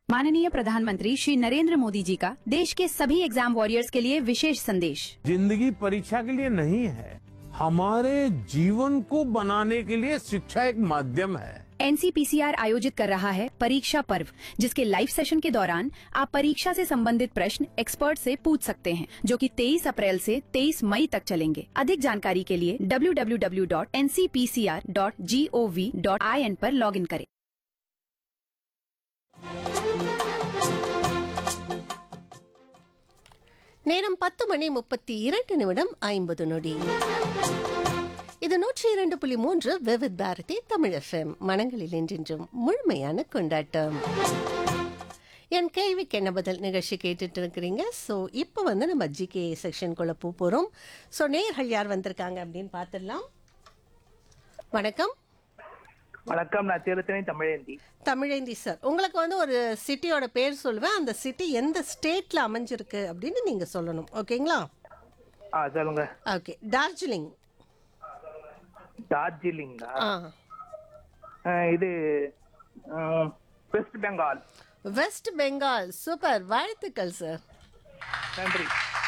माननीय प्रधानमंत्री श्री नरेंद्र मोदी जी का देश के सभी एग्जाम वॉरियर्स के लिए विशेष संदेश जिंदगी परीक्षा के लिए नहीं है हमारे जीवन को बनाने के लिए शिक्षा एक माध्यम है एनसीपीसीआर आयोजित कर रहा है परीक्षा पर्व जिसके लाइव सेशन के दौरान आप परीक्षा से संबंधित प्रश्न एक्सपर्ट से पूछ सकते हैं जो कि 23 अप्रैल से 23 मई तक चलेंगे अधिक जानकारी के लिए www.ncpcr.gov.in पर लॉगिन करें நேரம் பத்து மணி முப்பத்தி இரண்டு நிமிடம் ஐம்பது நொடி இது நூற்றி இரண்டு புள்ளி மூன்று விவித் பாரதி தமிழ் எஃப்எம் மனங்களில் என்றென்றும் முழுமையான கொண்டாட்டம் என் கேள்விக்கு என்ன பதில் நிகழ்ச்சி கேட்டுட்டு இருக்கிறீங்க ஸோ இப்போ வந்து நம்ம ஜிகே செக்ஷனுக்குள்ளே போக போகிறோம் ஸோ நேயர்கள் யார் வந்திருக்காங்க அப்படின்னு பார்த்துடலாம் வணக்கம் வணக்கம் நான் திருத்தணி தமிழேந்தி தமிழேந்தி சார் உங்களுக்கு வந்து ஒரு சிட்டியோட பேர் சொல்லுவேன் அந்த சிட்டி எந்த ஸ்டேட்ல அமைஞ்சிருக்கு அப்படின்னு நீங்க சொல்லணும் ஓகேங்களா ஆ சொல்லுங்க ஓகே டார்ஜிலிங் டார்ஜிலிங்கா ஆ ஆ, இது ம், West Bengal West Bengal super வாழ்த்துக்கள் சார் நன்றி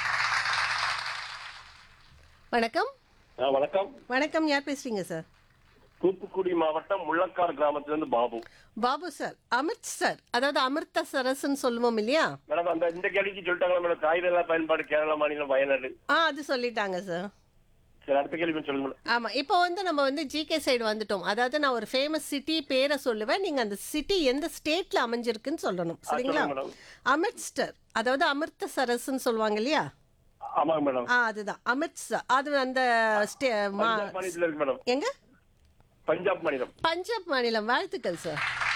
வணக்கம் ஆ, வணக்கம் வணக்கம் யார் பேசுறீங்க சார் தூத்துக்குடி மாவட்டம் முள்ளக்கார் கிராமத்திலிருந்து பாபு பாபு சார் அமிர்த் சார் அதாவது அமிர்த சரஸ்ன்னு சொல்லுவோம் இல்லையா மேடம் அந்த இந்த கேள்விக்கு சொல்லிட்டாங்களா மேடம் காய்கறி பயன்பாடு கேரள மாநிலம் வயநாடு ஆ அது சொல்லிட்டாங்க சார் சரி அடுத்த கேள்வி கொஞ்சம் சொல்லுங்க மேடம் ஆமா இப்போ வந்து நம்ம வந்து ஜிகே சைடு வந்துட்டோம் அதாவது நான் ஒரு ஃபேமஸ் சிட்டி பேரை சொல்லுவேன் நீங்க அந்த சிட்டி எந்த ஸ்டேட்ல அமைஞ்சிருக்குன்னு சொல்லணும் சரிங்களா சொல்லுங்க மேடம். அமிர்த்ஸ்டர் அதாவது அமிர்த சரஸ்ன்னு சொல்லுவாங்க இல்லையா ஆமாங்க மேடம் ஆ அதுதான் அமிர்த்சர் அது அந்த ஸ்டே மா- பஞ்சாப் மாநிலத்தில் இருக்கு மேடம் எங்க பஞ்சாப் மாநிலம் பஞ்சாப் மாநிலம் வாழ்த்துக்கள் சார்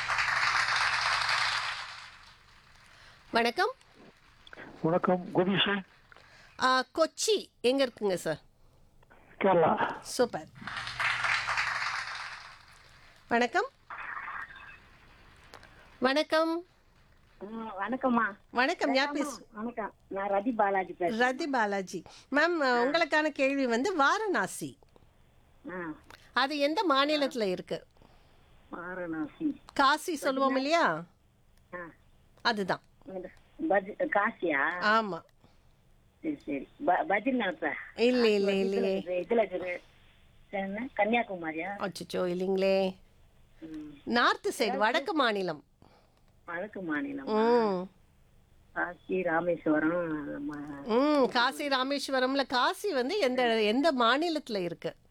வணக்கம் வணக்கம் கோபிஷா ஆ, கொச்சி எங்க இருக்குங்க சார் கேரளா சூப்பர் வணக்கம் வணக்கம் ம், வணக்கம்மா வணக்கம் யார் பேசு வணக்கம் நான் ரதி பாலாஜி பேசுறேன் ரதி பாலாஜி மேம் உங்களுக்கான கேள்வி வந்து வாரணாசி ஆ, அது எந்த மாநிலத்துல இருக்கு வாரணாசி காசி சொல்லுவோம் இல்லையா ஆ, அதுதான் இந்த பஜ்- காசியா ஆமா சரி சரி ப- பத்ரிநாத்தா இல்ல இல்ல இல்லையே இதுல இருக்குது என்ன? கன்னியாகுமரியா அச்சோ இல்லைங்களே ம், நார்த் சைடு வடக்கு மாநிலம் வடக்கு மாநிலம் ம் காசி ராமேஸ்வரம் ம- ம் காசி ராமேஸ்வரம்ல காசி வந்து எந்த எந்த மாநிலத்துல இருக்கு